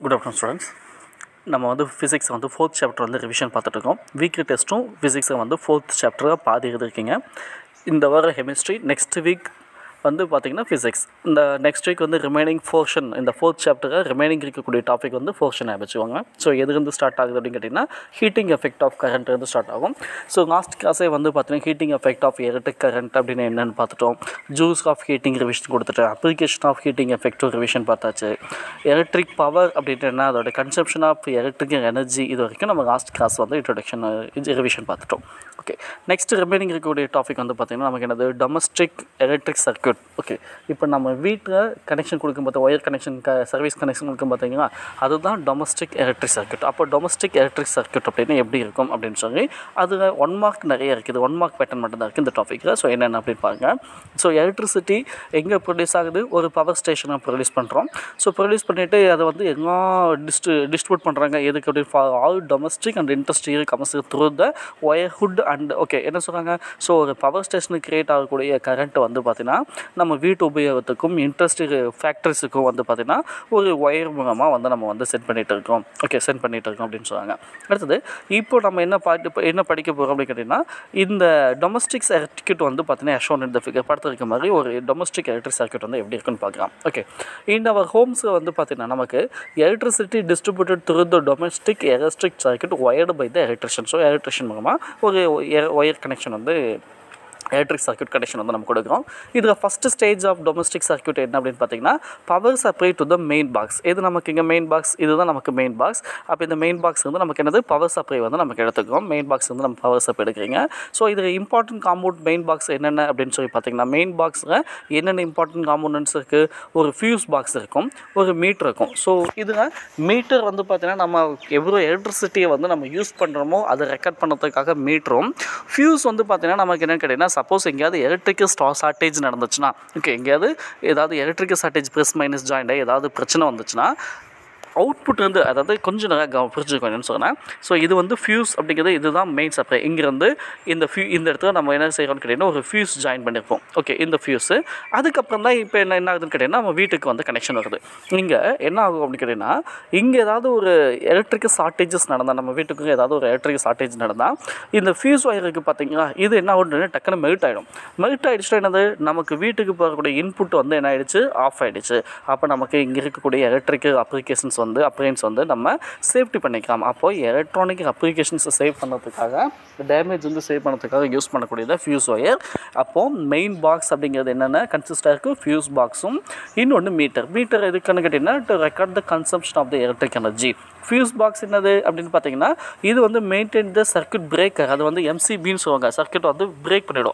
good afternoon students நம்ம வந்து physics வந்து ஃபோர்த் சாப்டர் வந்து ரிவிஷன் பார்த்துட்ருக்கோம் வீக்லி டெஸ்ட்டும் ஃபிசிக்ஸை வந்து ஃபோர்த் சாப்டராக பாதி எழுதிருக்கீங்க இந்த வாரம் கெமிஸ்ட்ரி நெக்ஸ்ட் வீக் வந்து பார்த்திங்கன்னா ஃபிசிக்ஸ் இந்த நெக்ஸ்ட் வீக் வந்து ரிமைனிங் போர்ஷன் இந்த ஃபோர்த் சாப்டரை ரிமைனிங் இருக்கக்கூடிய டாபிக் வந்து போர்ஷன் வச்சுக்கோங்க ஸோ எதுலேருந்து ஸ்டார்ட் ஆகுது அப்படின்னு கேட்டிங்கன்னா ஹீட்டிங் எஃபெக்ட் ஆஃப் கரண்ட் வந்து ஸ்டார்ட் ஆகும் ஸோ லாஸ்ட் கிளாஸே வந்து பார்த்தீங்கன்னா heating effect of electric current அப்படின்னு என்னென்னு பார்த்துட்டோம் ஜூஸ் ஆஃப் ஹீட்டிங் ரிவிஷன் கொடுத்துட்டு application of heating effect revision பார்த்தாச்சு எலக்ட்ரிக் பவர் அப்படின்ட்டு என்ன அதோட கன்சப்ஷன் ஆஃப் எலக்ட்ரிக் எனர்ஜி இது வரைக்கும் நம்ம லாஸ்ட் கிளாஸ் வந்து இன்ட்ரொடக்ஷன் இது ரிவிஷன் பார்த்துட்டோம் ஓகே நெக்ஸ்ட் ரிமைனிங் இருக்கக்கூடிய டாபிக் வந்து பார்த்திங்கன்னா நமக்கு என்னது டொமஸ்டிக் எலக்ட்ரிக் சர்க்யூட் ஓகே இப்போ நம்ம வீட்டில் கனெக்ஷன் கொடுக்கும்போது ஒயர் கனெக்ஷன் க சர்வீஸ் கனெக்ஷன் கொடுக்கும் பார்த்தீங்கன்னா அதுதான் டொமஸ்டிக் எலக்ட்ரிக் சர்க்யூட் அப்போ டொமஸ்டிக் எலக்ட்ரிக் சர்க்யூட் அப்படின்னு எப்படி இருக்கும் அப்படின்னு சொல்லி அதில் ஒன் மார்க் நிறைய இருக்குது ஒன் மார்க் பேட்டர்ன் மட்டும் தான் இருக்குது இந்த டாப்பிக்கில் ஸோ என்னென்ன அப்படின்னு பாருங்கள் ஸோ எலக்ட்ரிசிட்டி எங்கே ப்ரொடியூஸ் ஆகுது ஒரு பவர் ஸ்டேஷனை ப்ரொடியூஸ் பண்ணுறோம் ஸோ ப்ரொடியூஸ் பண்ணிவிட்டு அதை வந்து எல்லா டிஸ்ட்ரி டிஸ்ட்ரிபியூட் பண்ணுறாங்க எதுக்கு அப்படின்னு for all domestic and industrial commerce through the wire hood and okay என்ன சொல்கிறாங்க ஸோ ஒரு பவர் ஸ்டேஷனுக்கு கிரியேட் ஆகக்கூடிய கரண்ட் வந்து பார்த்திங்கன்னா நம்ம வீட்டு உபயோகத்துக்கும் இண்டஸ்ட்ரியல் ஃபேக்ட்ரிஸுக்கும் வந்து பார்த்திங்கன்னா ஒரு ஒயர் மூலமாக வந்து நம்ம வந்து சென்ட் பண்ணிகிட்டு இருக்கோம் ஓகே சென்ட் பண்ணிகிட்டு இருக்கோம் அப்படின்னு சொல்கிறாங்க அடுத்தது இப்போ நம்ம என்ன பாட்டு இப்போ என்ன படிக்க போகிறோம் அப்படின்னு கேட்டிங்கன்னா இந்த டொமஸ்டிக் சர்க்கியூட் வந்து பார்த்தீங்கன்னா யஷோன் இந்த ஃபிகர் படத்தில் இருக்க மாதிரி ஒரு டொமஸ்டிக் எலக்ட்ரிக் சர்க்கியூட் வந்து எப்படி இருக்குன்னு பார்க்கலாம் ஓகே இந்த அவர் ஹோம்ஸில் வந்து பார்த்திங்கன்னா நமக்கு electricity distributed through the domestic electric circuit wired by the electrician so electrician மூலமாக ஒரு ஒயர் கனெக்ஷன் வந்து எலக்ட்ரிக் சர்க்யூட் கனெக்ஷன் வந்து நம்ம கொடுக்குறோம் இதில் first stage of domestic circuit என்ன அப்படின்னு பார்த்தீங்கன்னா power supply to the main box இது நமக்கு இங்கே மெயின் பாக்ஸ் இதுதான் நமக்கு மெயின் பாக்ஸ் அப்போ இந்த மெயின் பாக்ஸ் வந்து நமக்கு என்னது பவர் சப்ளை வந்து நமக்கு எடுத்துக்கிறோம் மெயின் பாக்ஸ் வந்து நம்ம பவர் சப்ளை எடுக்கிறீங்க ஸோ இதில் இம்பார்ட்டன்ட் காம்பவுண்ட் மெயின் பாக்ஸ் என்னென்ன அப்படின்னு சொல்லி பார்த்தீங்கன்னா மெயின் பாக்ஸில் என்னென்ன இம்பார்ட்டன்ட் காம்பவுண்ட்ஸ் இருக்குது ஒரு ஃபியூஸ் பாக்ஸ் இருக்கும் ஒரு மீட்டர் இருக்கும் ஸோ இதில் மீட்டர் வந்து பார்த்தீங்கன்னா நம்ம எவ்வளோ எலக்ட்ரிசிட்டியை வந்து நம்ம யூஸ் பண்ணுறோமோ அதை ரெக்கார்ட் பண்ணுறதுக்காக மீட்டரும் ஃபியூஸ் வந்து பார்த்தீங்கன்னா நமக்கு என்னென்னு கேட்டிங்கன்னா சப்போஸ் எங்கேயாவது எலக்ட்ரிக்கல் ஸ்டா ஷார்ட்டேஜ் நடந்துச்சுன்னா ஓகே எங்கேயாவது ஏதாவது எலக்ட்ரிக்கல் ஷார்ட்டேஜ் ப்ளஸ் மைனஸ் ஜாயிண்டாக ஏதாவது பிரச்சனை வந்துச்சுன்னா அவுட்புட் வந்து அதாவது கொஞ்சம் நல்லா கவ புரிஞ்சுக்கணும்னு சொன்னேன் ஸோ இது வந்து ஃபியூஸ் அப்படிங்கிறது இதுதான் மெயின் சப்ளை இங்கேருந்து இந்த ஃபியூ இந்த இடத்துல நம்ம என்ன செய்கிறோம்னு கேட்டிங்கன்னா ஒரு ஃபியூஸ் ஜாயின் பண்ணியிருப்போம் ஓகே இந்த ஃபியூஸு அதுக்கப்புறம் தான் இப்போ என்ன என்ன ஆகுதுன்னு கேட்டிங்கன்னா நம்ம வீட்டுக்கு வந்து கனெக்ஷன் வருது இங்கே என்ன ஆகும் அப்படின்னு கேட்டிங்கன்னா இங்கே ஏதாவது ஒரு எலக்ட்ரிக்கல் ஷார்ட்டேஜஸ் நடந்தால் நம்ம வீட்டுக்கு ஏதாவது ஒரு எலக்ட்ரிக்கல் ஷார்ட்டேஜ் நடந்தால் இந்த ஃபியூஸ் ஒயருக்கு பார்த்தீங்கன்னா இது என்ன ஆகுதுன்னு டக்குன்னு மெல்ட் ஆகிடும் மெல்ட் ஆகிடுச்சுன்னா என்னது நமக்கு வீட்டுக்கு போகக்கூடிய இன்புட் வந்து என்ன ஆகிடுச்சு ஆஃப் ஆகிடுச்சு அப்போ நமக்கு இங்கே இருக்கக்கூடிய எலக்ட்ரிக்கல் அப்ளிகேஷன்ஸ் வந்து அப்ளையன்ஸ் வந்து நம்ம சேஃப்டி பண்ணிக்கலாம் அப்போது எலக்ட்ரானிக் அப்ளிகேஷன்ஸை சேவ் பண்ணுறதுக்காக டேமேஜ் வந்து சேவ் பண்ணுறதுக்காக யூஸ் பண்ணக்கூடியது ஃபியூஸ் ஒயர் அப்போது மெயின் பாக்ஸ் அப்படிங்கிறது என்னென்ன கன்சிஸ்டாக இருக்குது ஃபியூஸ் பாக்ஸும் இன்னொன்று மீட்டர் மீட்டர் எதுக்குன்னு கேட்டிங்கன்னா to record the consumption of the electric energy fuse box என்னது அப்படின்னு பார்த்தீங்கன்னா இது வந்து மெயின்டைன் த சர்க்கியூட் பிரேக்கர் அது வந்து எம்சிபின்னு சொல்லுவாங்க சர்க்கியூட் வந்து பிரேக் பண்ணிவிடும்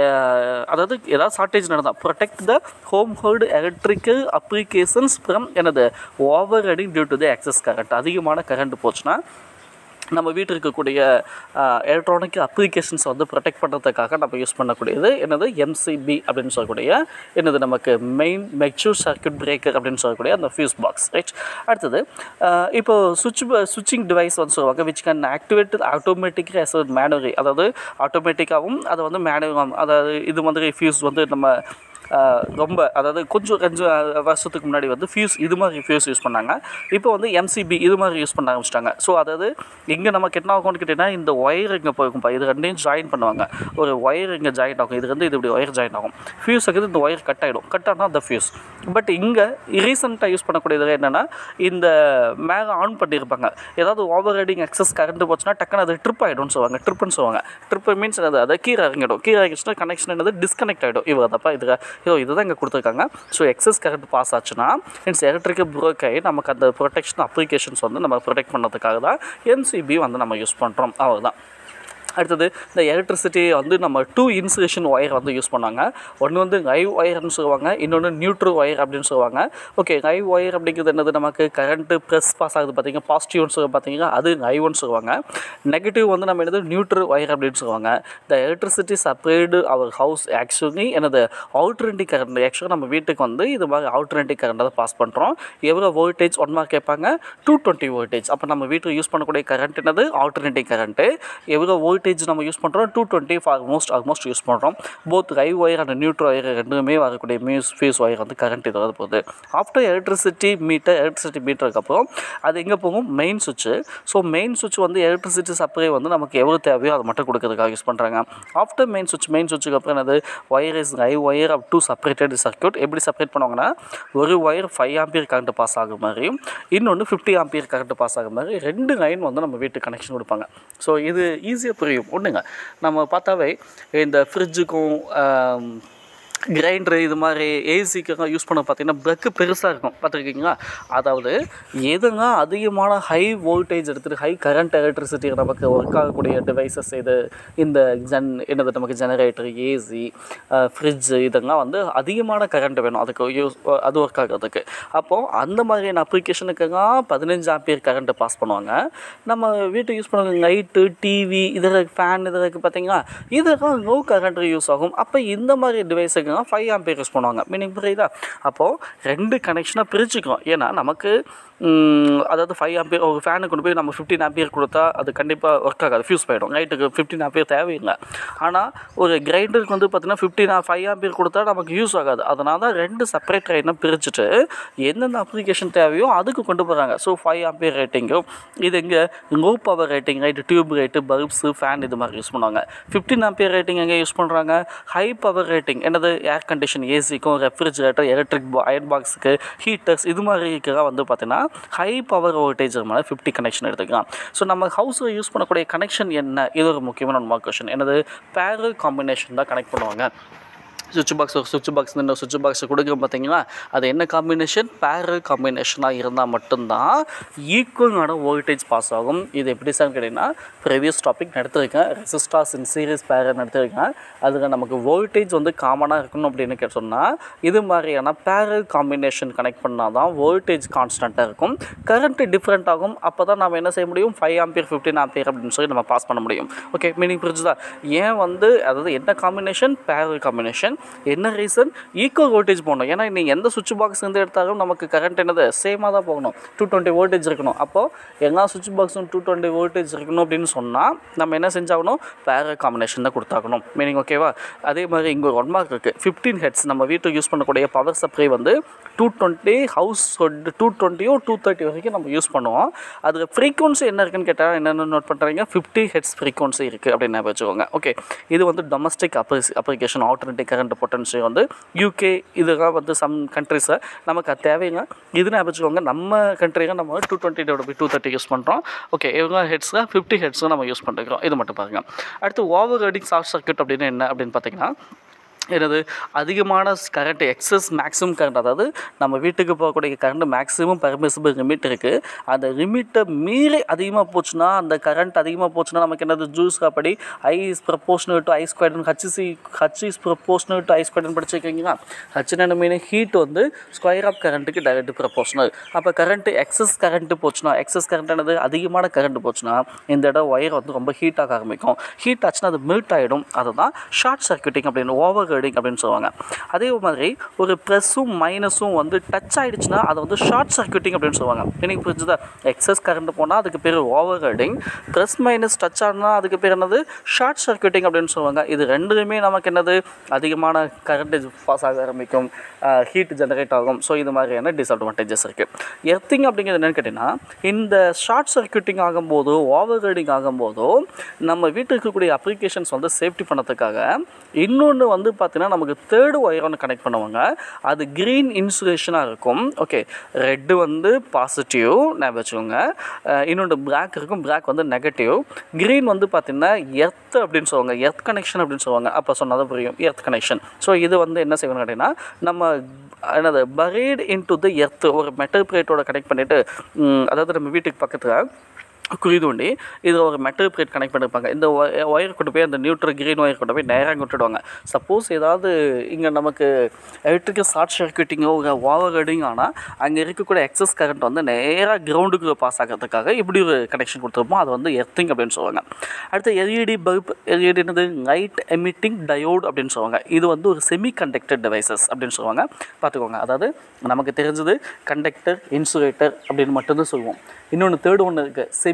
அதாவது ஏதாவது ஷார்ட்டேஜ் நடந்தால் protect the home hold electrical applications from என்னது over reading due to the excess current அதிகமான கரண்ட் போச்சுன்னா நம்ம வீட்டில் இருக்கக்கூடிய எலக்ட்ரானிக் அப்ளிகேஷன்ஸை வந்து ப்ரொடெக்ட் பண்ணுறதுக்காக நம்ம யூஸ் பண்ணக்கூடியது என்னது எம்சிபி அப்படின்னு சொல்லக்கூடிய என்னது நமக்கு மெயின் மெச்சூர் சர்க்கியூட் பிரேக்கர் அப்படின்னு சொல்லக்கூடிய அந்த ஃபியூஸ் பாக்ஸ் ரைட் அடுத்தது இப்போ சுவிட்ச் சுவிட்சிங் டிவைஸ் வந்து சொல்லுவாங்க விச் கேன் ஆக்டிவேட் ஆட்டோமேட்டிக்காக எஸ் மேனுவரி அதாவது ஆட்டோமேட்டிக்காகவும் அதை வந்து மேனுவல் அதாவது இது மாதிரி ஃபியூஸ் வந்து நம்ம ரொம்ப அதாவது கொஞ்சம் கொஞ்சம் வருஷத்துக்கு முன்னாடி வந்து ஃபியூஸ் இது மாதிரி ஃபியூஸ் யூஸ் பண்ணாங்க இப்போ வந்து எம்சிபி இது மாதிரி யூஸ் பண்ண ஆரம்பிச்சிட்டாங்க ஸோ அதாவது இங்கே நமக்கு என்ன ஆகும்னு கேட்டிங்கன்னா இந்த ஒயர் இங்கே போயிருக்கும்ப்பா இது ரெண்டையும் ஜாயின் பண்ணுவாங்க ஒரு ஒயர் இங்கே ஜாயின் ஆகும் இது வந்து இது இப்படி ஒயர் ஜாயின் ஆகும் ஃபியூஸ் இருக்குது இந்த ஒயர் கட் ஆகிடும் கட் ஆனால் அந்த ஃபியூஸ் பட் இங்கே ரீசெண்டாக யூஸ் பண்ணக்கூடியது என்னென்னா இந்த மேலே ஆன் பண்ணியிருப்பாங்க ஏதாவது ஓவர் ரைடிங் எக்ஸஸ் கரண்ட் போச்சுன்னா டக்குன்னு அது ட்ரிப் ஆகிடும்னு சொல்லுவாங்க ட்ரிப்புன்னு சொல்லுவாங்க ட்ரிப் மீன்ஸ் அது அதை கீழே இறங்கிடும் கீழே இறங்கிச்சுன்னா கனெக்ஷன் என்னது டிஸ்கனெக்ட் ஆகிடும் இவங்க தப்பா இதில் இதோ இதுதான் இங்கே கொடுத்துருக்காங்க ஸோ எக்ஸஸ் கரண்ட் பாஸ் ஆச்சுன்னா மீன்ஸ் எலக்ட்ரிக்கல் ப்ரோக் ஆகி நமக்கு அந்த ப்ரொடெக்ஷன் அப்ளிகேஷன்ஸ் வந்து நம்ம ப்ரொடெக்ட் பண்ணுறதுக்காக தான் எம்சிபி வந்து நம்ம யூஸ் பண்ணுறோம் அவ்வளோதான் அடுத்தது இந்த எலக்ட்ரிசிட்டி வந்து நம்ம டூ இன்சுலேஷன் ஒயர் வந்து யூஸ் பண்ணாங்க ஒன்று வந்து லைவ் ஒயர்னு சொல்லுவாங்க இன்னொன்று நியூட்ரல் ஒயர் அப்படின்னு சொல்லுவாங்க ஓகே லைவ் ஒயர் அப்படிங்கிறது என்னது நமக்கு கரண்ட்டு ப்ரெஸ் பாஸ் ஆகுது பார்த்தீங்கன்னா பாசிட்டிவ்னு சொல்லி பார்த்தீங்கன்னா அது லைவ்னு சொல்லுவாங்க நெகட்டிவ் வந்து நம்ம என்னது நியூட்ரல் ஒயர் அப்படின்னு சொல்லுவாங்க the electricity supplied our house actually எனது அவுட்ரண்டிக் கரண்ட் ஆக்சுவலாக நம்ம வீட்டுக்கு வந்து இது மாதிரி அவுட்ரண்டிக் கரண்ட் தான் பாஸ் பண்ணுறோம் எவ்வளோ வோல்டேஜ் ஒன் மார்க் கேட்பாங்க டூ டுவெண்ட்டி வோல்டேஜ் அப்போ நம்ம வீட்டில் யூஸ் பண்ணக்கூடிய கரண்ட் என்னது ஆல்டர்னேட்டிவ் கரண்ட்டு எவ்வளோ வோல்ட் வோல்டேஜ் நம்ம யூஸ் பண்ணுறோம் two twenty almost almost use பண்ணுறோம் both high wire and neutral wire ரெண்டுமே வரக்கூடிய மியூஸ் ஃபியூஸ் ஒயர் வந்து கரண்ட் இது வந்து போகுது ஆஃப்டர் எலக்ட்ரிசிட்டி மீட்டர் எலக்ட்ரிசிட்டி மீட்டருக்கு அப்புறம் அது எங்கே போகும் மெயின் சுவிட்சு ஸோ மெயின் சுவிட்ச் வந்து எலக்ட்ரிசிட்டி சப்ளை வந்து நமக்கு எவ்வளோ தேவையோ அதை மட்டும் கொடுக்கறதுக்காக யூஸ் பண்ணுறாங்க ஆஃப்டர் மெயின் சுவிட்ச் மெயின் சுவிட்சுக்கு அப்புறம் என்னது wire is high wire up to separated circuit எப்படி செப்பரேட் பண்ணுவாங்கன்னா ஒரு ஒயர் ஃபைவ் ஆம்பியர் கரண்ட் பாஸ் ஆகும் மாதிரியும் இன்னொன்று ஃபிஃப்டி ஆம்பியர் கரண்ட் பாஸ் ஆகும் மாதிரி ரெண்டு லைன் வந்து நம்ம வீட்டுக்கு கனெக்ஷன் கொடுப்பாங்க ஸோ இது ஈஸியாக புரியும் ஒன்றுங்க நம்ம பார்த்தாவே இந்த ஃப்ரிட்ஜுக்கும் கிரைண்டரு இது மாதிரி ஏசிக்கெல்லாம் யூஸ் பண்ண பார்த்தீங்கன்னா ப்ளக்கு பெருசாக இருக்கும் பார்த்துருக்கீங்களா அதாவது எதுங்க அதிகமான ஹை வோல்டேஜ் எடுத்துகிட்டு ஹை கரண்ட் எலக்ட்ரிசிட்டி நமக்கு ஒர்க் ஆகக்கூடிய டிவைசஸ் இது இந்த ஜன் என்னது நமக்கு ஜெனரேட்டர் ஏசி ஃப்ரிட்ஜு இதெல்லாம் வந்து அதிகமான கரண்ட் வேணும் அதுக்கு யூஸ் அது ஒர்க் ஆகிறதுக்கு அப்போது அந்த மாதிரியான அப்ளிகேஷனுக்கெல்லாம் பதினஞ்சு ஆம்பியர் கரண்ட்டு பாஸ் பண்ணுவாங்க நம்ம வீட்டுக்கு யூஸ் பண்ணுற லைட்டு டிவி இதில் ஃபேன் இதில் பார்த்தீங்களா இதெல்லாம் லோ கரண்ட் யூஸ் ஆகும் அப்போ இந்த மாதிரி டிவைஸுக்கு பார்த்தீங்கன்னா ஃபைவ் ஆம்பியர் யூஸ் பண்ணுவாங்க மீனிங் புரியுதா அப்போது ரெண்டு கனெக்ஷனாக பிரிச்சுக்கிறோம் ஏன்னா நமக்கு அதாவது ஃபைவ் ஆம்பியர் ஒரு ஃபேனுக்கு கொண்டு போய் நம்ம ஃபிஃப்டின் ஆம்பியர் கொடுத்தா அது கண்டிப்பாக ஒர்க் ஆகாது ஃபியூஸ் போயிடும் ரைட்டுக்கு ஃபிஃப்டின் ஆம்பியர் தேவையில்லை ஆனால் ஒரு கிரைண்டருக்கு வந்து பார்த்திங்கன்னா ஃபிஃப்டின் ஃபைவ் ஆம்பியர் கொடுத்தா நமக்கு யூஸ் ஆகாது அதனால தான் ரெண்டு செப்பரேட் லைனை பிரிச்சுட்டு எந்தெந்த அப்ளிகேஷன் தேவையோ அதுக்கு கொண்டு போகிறாங்க ஸோ ஃபைவ் ஆம்பியர் ரேட்டிங்கும் இது எங்கே low power rating right tube right bulbs fan இது மாதிரி யூஸ் பண்ணுவாங்க ஃபிஃப்டின் ஆம்பியர் ரேட்டிங் எங்கே யூஸ் பண்ணுறாங்க ஹை பவர் ரேட்டிங் என்னது ஏர் கண்டிஷன் ஏசிக்கும் ரெஃப்ரிஜரேட்டர் எலக்ட்ரிக் அயன் பாக்ஸுக்கு ஹீட்டர்ஸ் இது மாதிரி இருக்கிற வந்து பார்த்தீங்கன்னா ஹை பவர் வோல்டேஜ் மேலே ஃபிஃப்டி கனெக்ஷன் எடுத்துக்கலாம் ஸோ நம்ம ஹவுஸில் யூஸ் பண்ணக்கூடிய கனெக்ஷன் என்ன இது ஒரு முக்கியமான ஒன் கொஷன் என்னது பேரல் காம்பினேஷன் தான் கனெக்ட் பண்ணுவாங்க சுவிட்ச் பாக்ஸ் ஒரு சுவிட்ச் பாக்ஸ் இந்த சுவிட்ச் பாக்ஸ் கொடுக்குறோம் பார்த்தீங்களா அது என்ன காம்பினேஷன் பேரல் காம்பினேஷனாக இருந்தால் மட்டும்தான் ஈக்குவலான வோல்டேஜ் பாஸ் ஆகும் இது எப்படி சார் கேட்டிங்கன்னா ப்ரீவியஸ் டாபிக் நடத்திருக்கேன் ரெசிஸ்டாஸ் இன் சீரியஸ் பேரல் நடத்திருக்கேன் அதில் நமக்கு வோல்டேஜ் வந்து காமனாக இருக்கணும் அப்படின்னு கேட்டு சொன்னால் இது மாதிரியான பேரல் காம்பினேஷன் கனெக்ட் பண்ணால் தான் வோல்டேஜ் கான்ஸ்டண்ட்டாக இருக்கும் கரண்ட்டு டிஃப்ரெண்ட் ஆகும் அப்போ தான் நம்ம என்ன செய்ய முடியும் ஃபைவ் ஆம்பியர் ஃபிஃப்டின் ஆம்பியர் அப்படின்னு சொல்லி நம்ம பாஸ் பண்ண முடியும் ஓகே மீனிங் புரிஞ்சுதா ஏன் வந்து அதாவது என்ன காம்பினேஷன் பேரல் காம்பினேஷன் என்ன ரீசன் ஈக்குவல் வோல்டேஜ் போகணும் ஏன்னா நீங்கள் எந்த சுவிட்ச் பாக்ஸ் இருந்து எடுத்தாலும் நமக்கு கரண்ட் என்னது சேமாக தான் போகணும் டூ டுவெண்ட்டி வோல்டேஜ் இருக்கணும் அப்போது எல்லா சுவிட்ச் பாக்ஸும் டூ டுவெண்ட்டி வோல்டேஜ் இருக்கணும் அப்படின்னு சொன்னால் நம்ம என்ன செஞ்சாகணும் பேர காம்பினேஷன் தான் கொடுத்தாகணும் மீனிங் ஓகேவா அதே மாதிரி இங்கே ஒரு ஒன் மார்க் இருக்குது ஃபிஃப்டீன் ஹெட்ஸ் நம்ம வீட்டுக்கு யூஸ் பண்ணக்கூடிய பவர் சப்ளை வந்து டூ டுவெண்ட்டி ஹவுஸ் டூ டுவெண்ட்டியோ டூ தேர்ட்டி வரைக்கும் நம்ம யூஸ் பண்ணுவோம் அதில் ஃப்ரீக்வன்சி என்ன இருக்குன்னு கேட்டால் என்னென்ன நோட் பண்ணுறீங்க ஃபிஃப்டி ஹெட்ஸ் ஃப்ரீக்வன்சி இருக்குது அப்படின்னு வச்சுக்கோங்க ஓகே இது வந்து டொமஸ்டிக் அப்ளிஸ் அப்ளிகேஷன் ஆல்டர்னேட்டிவ் கரண்ட் பொட்டன்ஷியல் வந்து யூகே இதெல்லாம் வந்து சம் கண்ட்ரிஸில் நமக்கு அது தேவைங்க இது நான் வச்சுக்கோங்க நம்ம கண்ட்ரியில் நம்ம டூ டுவெண்ட்டி டோட டூ தேர்ட்டி யூஸ் பண்ணுறோம் ஓகே இவங்க ஹெட்ஸில் ஃபிஃப்டி ஹெட்ஸும் நம்ம யூஸ் பண்ணிருக்கோம் இது மட்டும் பாருங்கள் அடுத்து ஓவர் ரைடிங் ஷார்ட் சர்க்யூட் அப்படின்னு என்ன அப்படின்னு பார்த்தீங்கன்னா என்னது அதிகமான கரண்ட் எக்ஸஸ் மேக்ஸிமம் கரண்ட் அதாவது நம்ம வீட்டுக்கு போகக்கூடிய கரண்ட் மேக்ஸிமம் பர்மிசிபிள் லிமிட் இருக்குது அந்த லிமிட்டை மீறி அதிகமாக போச்சுன்னா அந்த கரண்ட் அதிகமாக போச்சுன்னா நமக்கு என்னது ஜூஸ் அப்படி I is proportional to I squared H H is proportional to I squared படிச்சிருக்கீங்களா ஹச்னு மீன் ஹீட் வந்து ஸ்கொயர் ஆஃப் கரண்ட்டுக்கு டைரக்ட் ப்ரப்போர்ஷனல் அப்போ கரண்ட்டு எக்ஸஸ் கரண்ட்டு போச்சுன்னா எக்ஸஸ் கரண்ட் என்னது அதிகமான கரண்ட் போச்சுன்னா இந்த இடம் ஒயர் வந்து ரொம்ப ஹீட் ஆக ஆரம்பிக்கும் ஹீட் ஆச்சுன்னா அது மெல்ட் ஆகிடும் அதுதான் ஷார்ட் சர்க்யூட்டிங் அப்படின்னு ஓவர் ரைடிங் அப்படின்னு சொல்லுவாங்க அதே மாதிரி ஒரு ப்ளஸ்ஸும் மைனஸும் வந்து டச் ஆகிடுச்சுன்னா அதை வந்து ஷார்ட் சர்க்யூட்டிங் அப்படின்னு சொல்லுவாங்க எனக்கு புரிஞ்சுதா எக்ஸஸ் கரண்ட் போனால் அதுக்கு பேர் over riding plus minus touch ஆனால் அதுக்கு பேர் என்னது ஷார்ட் சர்க்யூட்டிங் அப்படின்னு சொல்லுவாங்க இது ரெண்டுமே நமக்கு என்னது அதிகமான கரண்ட் பாஸ் ஆக ஆரம்பிக்கும் ஹீட் ஜெனரேட் ஆகும் ஸோ இது மாதிரியான டிஸ்அட்வான்டேஜஸ் இருக்குது எர்த்திங் அப்படிங்கிறது என்னென்னு கேட்டிங்கன்னா இந்த ஷார்ட் சர்க்யூட்டிங் ஆகும்போதோ ஓவர் ரைடிங் ஆகும்போதோ நம்ம வீட்டில் இருக்கக்கூடிய அப்ளிகேஷன்ஸ் வந்து சேஃப்டி பண்ணதுக்காக இன்னொன்று வந்து பார்த்திங்கன்னா நமக்கு தேர்டு ஒயர் ஒன்று கனெக்ட் பண்ணுவாங்க அது க்ரீன் இன்சுலேஷனாக இருக்கும் ஓகே ரெட்டு வந்து பாசிட்டிவ் ஞாபகம் வச்சுக்கோங்க இன்னொன்று பிளாக் இருக்கும் பிளாக் வந்து நெகட்டிவ் க்ரீன் வந்து பார்த்திங்கன்னா எர்த் அப்படின்னு சொல்லுவாங்க எர்த் கனெக்ஷன் அப்படின்னு சொல்லுவாங்க அப்போ சொன்னதான் புரியும் எர்த் கனெக்ஷன் ஸோ இது வந்து என்ன செய்யணும் கேட்டிங்கன்னா நம்ம என்னது buried in to the earth ஒரு மெட்டல் பிளேட்டோட கனெக்ட் பண்ணிவிட்டு அதாவது நம்ம வீட்டுக்கு பக்கத்தில் குழி தோண்டி இதில் ஒரு மெட்டல் பிளேட் கனெக்ட் பண்ணியிருப்பாங்க இந்த ஒயர் கொண்டு போய் அந்த நியூட்ரல் கிரீன் ஒயர் கொண்டு போய் நேராக விட்டுடுவாங்க சப்போஸ் ஏதாவது இங்கே நமக்கு எலக்ட்ரிக்கல் ஷார்ட் சர்க்யூட்டிங்கோ ஒரு ஓவர் ரைடிங் ஆனால் அங்கே இருக்கக்கூடிய எக்ஸஸ் கரண்ட் வந்து நேராக கிரவுண்டுக்கு பாஸ் ஆகிறதுக்காக இப்படி ஒரு கனெக்ஷன் கொடுத்துருப்போம் அது வந்து எர்த்திங் அப்படின்னு சொல்லுவாங்க அடுத்து எல்இடி பல்ப் எல்இடி என்னது லைட் எமிட்டிங் டயோட் அப்படின்னு சொல்லுவாங்க இது வந்து ஒரு செமி கண்டக்டர் டிவைசஸ் அப்படின்னு சொல்லுவாங்க பார்த்துக்கோங்க அதாவது நமக்கு தெரிஞ்சது கண்டக்டர் இன்சுலேட்டர் அப்படின்னு மட்டும்தான் சொல்லுவோம் இன்னொன்று தேர்ட் ஒன்று இருக்குது செமி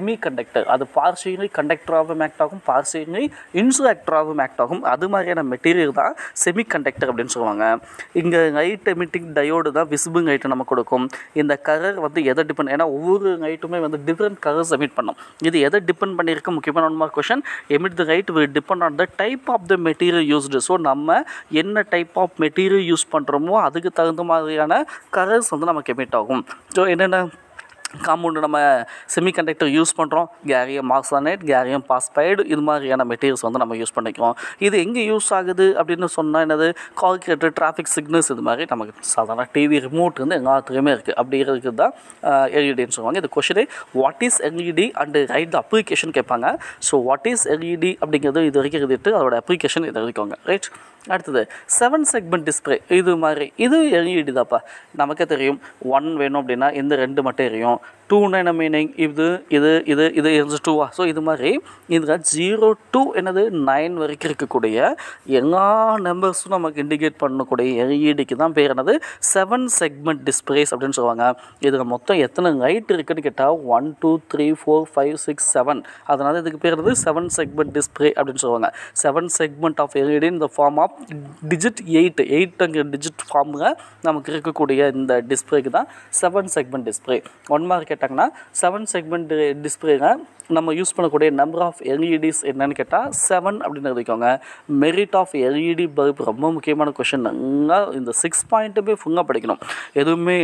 செமி கண்டக்டர் அது பார்சியலி கண்டக்டராகவும் ஆக்ட் ஆகும் பார்சியலி இன்சுலேக்டராகவும் ஆக்ட் ஆகும் அது மாதிரியான மெட்டீரியல் தான் செமி கண்டக்டர் அப்படின்னு சொல்லுவாங்க இங்கே லைட் எமிட்டிங் டயோடு தான் விசிபிள் லைட்டை நம்ம கொடுக்கும் இந்த கலர் வந்து எதை டிபெண்ட் ஏன்னா ஒவ்வொரு லைட்டுமே வந்து டிஃப்ரெண்ட் கலர்ஸ் எமிட் பண்ணும் இது எதை டிபெண்ட் பண்ணியிருக்க முக்கியமான one mark question emit the light will depend on the type of the material used so நம்ம என்ன டைப் ஆஃப் மெட்டீரியல் யூஸ் பண்ணுறோமோ அதுக்கு தகுந்த மாதிரியான கலர்ஸ் வந்து நமக்கு எமிட் ஆகும் ஸோ என்னென்ன காம்பவுண்டு நம்ம செமிகண்டக்டர் யூஸ் பண்ணுறோம் கேரியம் மார்க்சானேட் கேரியம் பாஸ்பைடு இது மாதிரியான மெட்டீரியல்ஸ் வந்து நம்ம யூஸ் பண்ணிக்கிறோம் இது எங்கே யூஸ் ஆகுது அப்படின்னு சொன்னால் என்னது கால்குலேட்டர் டிராஃபிக் சிக்னல்ஸ் இது மாதிரி நமக்கு சாதாரண டிவி ரிமோட் வந்து எல்லாத்துலேயுமே இருக்குது அப்படி இருக்கிறது தான் எல்இடின்னு சொல்லுவாங்க இந்த கொஷினே what is LED and write the application கேட்பாங்க ஸோ வாட் இஸ் எல்இடி அப்படிங்கிறது இது வரைக்கும் எழுதிட்டு அதோட அப்ளிகேஷன் இது வரைக்கும் ரைட் அடுத்தது செவன் செக்மெண்ட் டிஸ்பிளே இது மாதிரி இது எல்இடி தான்ப்பா நமக்கே தெரியும் ஒன் வேணும் அப்படின்னா இந்த ரெண்டு மட்டும் எரியும் டூனா என்ன மீனிங் இது இது இது இது இருந்து டூவா ஸோ இது மாதிரி இதில் ஜீரோ டூ என்னது நைன் வரைக்கும் இருக்கக்கூடிய எல்லா நம்பர்ஸும் நமக்கு இண்டிகேட் பண்ணக்கூடிய எல்இடிக்கு தான் பேர் என்னது செவன் செக்மெண்ட் டிஸ்பிளேஸ் அப்படின்னு சொல்லுவாங்க இதில் மொத்தம் எத்தனை லைட் இருக்குன்னு கேட்டால் one two three four five six seven அதனால் இதுக்கு பேர் என்னது செவன் செக்மெண்ட் டிஸ்பிளே அப்படின்னு சொல்லுவாங்க செவன் செக்மெண்ட் ஆஃப் எல்இடி இந்த ஃபார்ம் ஆஃப் டிஜிட் எயிட் எயிட்டுங்கிற டிஜிட் ஃபார்மில் நமக்கு இருக்கக்கூடிய இந்த டிஸ்பிளேக்கு தான் seven segment display one mark கேட்டாங்கன்னா செவன் செக்மெண்ட் டிஸ்பிளேங்க நம்ம யூஸ் பண்ணக்கூடிய நம்பர் ஆஃப் எல்இடிஸ் என்னன்னு கேட்டால் செவன் அப்படின்னு எழுதிக்கோங்க மெரிட் ஆஃப் எல்இடி பல்ப் ரொம்ப முக்கியமான கொஷின் நல்லா இந்த சிக்ஸ் பாயிண்ட்டுமே ஃபுல்லாக படிக்கணும் எதுவுமே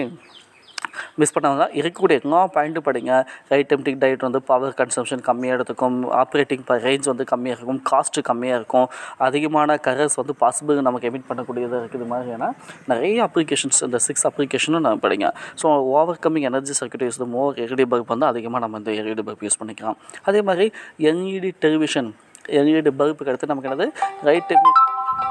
மிஸ் பண்ணாங்க இருக்கக்கூடிய எல்லா பாயிண்ட்டும் படிங்க ரைட் எம்டிக் டயட் வந்து பவர் கன்சம்ஷன் கம்மியாக எடுத்துக்கும் ஆப்ரேட்டிங் ரேஞ்ச் வந்து கம்மியாக இருக்கும் காஸ்ட்டு கம்மியாக இருக்கும் அதிகமான கரர்ஸ் வந்து பாசிபிள் நமக்கு எமிட் பண்ணக்கூடியதாக இருக்குது இது மாதிரியான நிறைய அப்ளிகேஷன்ஸ் இந்த சிக்ஸ் அப்ளிகேஷனும் நம்ம படிங்க so over coming energy circuit use more LED bulb வந்து அதிகமாக நம்ம இந்த எல்இடி பல்ப் யூஸ் பண்ணிக்கலாம் அதே மாதிரி எல்இடி டெலிவிஷன் எல்இடி பல்புக்கு அடுத்து நமக்கு என்னது ரைட் எமிட்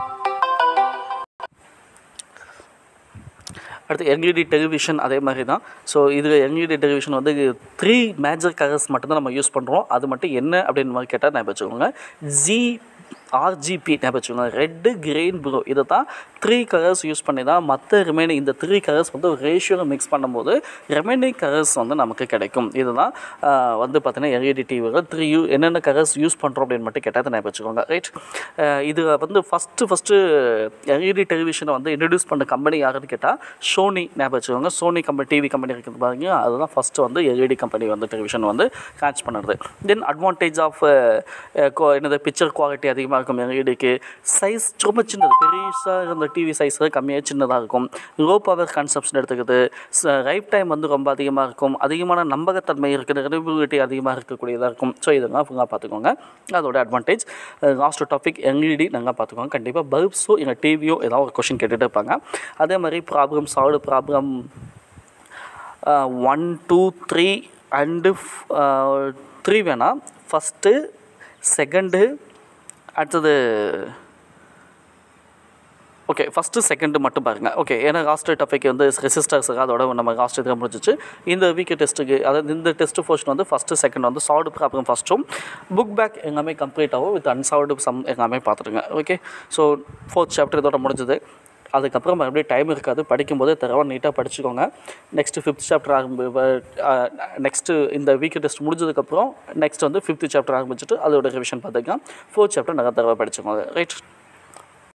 அடுத்து எல்இடி டெலிவிஷன் அதே மாதிரி தான் ஸோ இது எல்இடி டெலிவிஷன் வந்து த்ரீ மேஜர் கலர்ஸ் மட்டும்தான் நம்ம யூஸ் பண்ணுறோம் அது மட்டும் என்ன அப்படின்னு மாதிரி கேட்டால் நான் வச்சுக்கோங்க ஜி ஆர்ஜிபி ஞாபகம் வச்சுக்கோங்க ரெட்டு கிரீன் ப்ளூ இதை தான் த்ரீ கலர்ஸ் யூஸ் பண்ணி தான் மற்ற ரிமைனிங் இந்த த்ரீ கலர்ஸ் வந்து ரேஷியோவில் மிக்ஸ் பண்ணும்போது ரிமைனிங் கலர்ஸ் வந்து நமக்கு கிடைக்கும் இதுதான் ஆஹ், வந்து பார்த்தீங்கன்னா எல்இடி டிவிகள் த்ரீ யூ என்னென்ன கலர்ஸ் யூஸ் பண்ணுறோம் அப்படின்னு மட்டும் கேட்டால் ஞாபகம் வச்சுக்கோங்க ரைட் இது வந்து ஃபஸ்ட்டு ஃபஸ்ட்டு எல்இடி டெலிவிஷனை வந்து இன்ட்ரடியூஸ் பண்ண கம்பெனி யாருன்னு கேட்டால் சோனி ஞாபகம் வச்சுக்கோங்க சோனி கம்பெனி டிவி கம்பெனி இருக்குது பாருங்க அதுதான் ஃபஸ்ட்டு வந்து எல்இடி கம்பெனி வந்து டெலிவிஷன் வந்து லான்ச் பண்ணுறது தென் அட்வான்டேஜ் ஆஃப் என்னது பிக்சர் குவாலிட்டி அதிகமாக இருக்கும் எல்இடிக்கு சைஸ் ரொம்ப சின்னது பெருசாக இருந்த டிவி சைஸ் கம்மியாக சின்னதாக இருக்கும் லோ பவர் கன்சப்ஷன் எடுத்துக்குது ரைட் டைம் வந்து ரொம்ப அதிகமாக இருக்கும் அதிகமான நம்பகத்தன்மை இருக்குது ரெனிபிலிட்டி அதிகமாக இருக்கக்கூடியதாக இருக்கும் ஸோ இதெல்லாம் ஃபுல்லாக பார்த்துக்கோங்க அதோட அட்வான்டேஜ் லாஸ்ட் டாபிக் எல்இடி நல்லா பார்த்துக்கோங்க கண்டிப்பாக பல்ப்ஸோ எங்கள் டிவியோ ஏதாவது ஒரு கொஷின் கேட்டுகிட்டே இருப்பாங்க அதே மாதிரி problem solve problem one two three and three வேணாம் ஃபஸ்ட்டு செகண்டு அடுத்தது ஓகே ஃபஸ்ட்டு செகண்டு மட்டும் பாருங்கள் ஓகே ஏன்னா லாஸ்ட் டாபிக் வந்து ரெசிஸ்டர்ஸ் அதோட நம்ம லாஸ்ட் இதில் முடிஞ்சிச்சு இந்த வீக் டெஸ்ட்டுக்கு அதாவது இந்த டெஸ்ட் போர்ஷன் வந்து ஃபஸ்ட்டு செகண்ட் வந்து சால்வ்டு ப்ராப்ளம் ஃபஸ்ட்டும் புக் பேக் எல்லாமே கம்ப்ளீட் ஆகும் வித் அன்சால்வ்டு சம் எல்லாமே பார்த்துருங்க ஓகே ஸோ ஃபோர்த் சாப்டர் இதோட முடிஞ்சது அதுக்கப்புறம் மறுபடியும் டைம் இருக்காது படிக்கும்போது தரவா நீட்டாக படிச்சுக்கோங்க நெக்ஸ்ட்டு ஃபிஃப்த் சாப்டர் ஆரம்பி நெக்ஸ்ட்டு இந்த வீக் டெஸ்ட் முடிஞ்சதுக்கப்புறம் நெக்ஸ்ட் வந்து ஃபிஃப்த் சாப்டர் ஆரம்பிச்சுட்டு அதோட ரிவிஷன் பார்த்துக்கலாம் ஃபோர்த் சாப்டர் நல்லா தரவா படிச்சுக்கோங்க ரைட்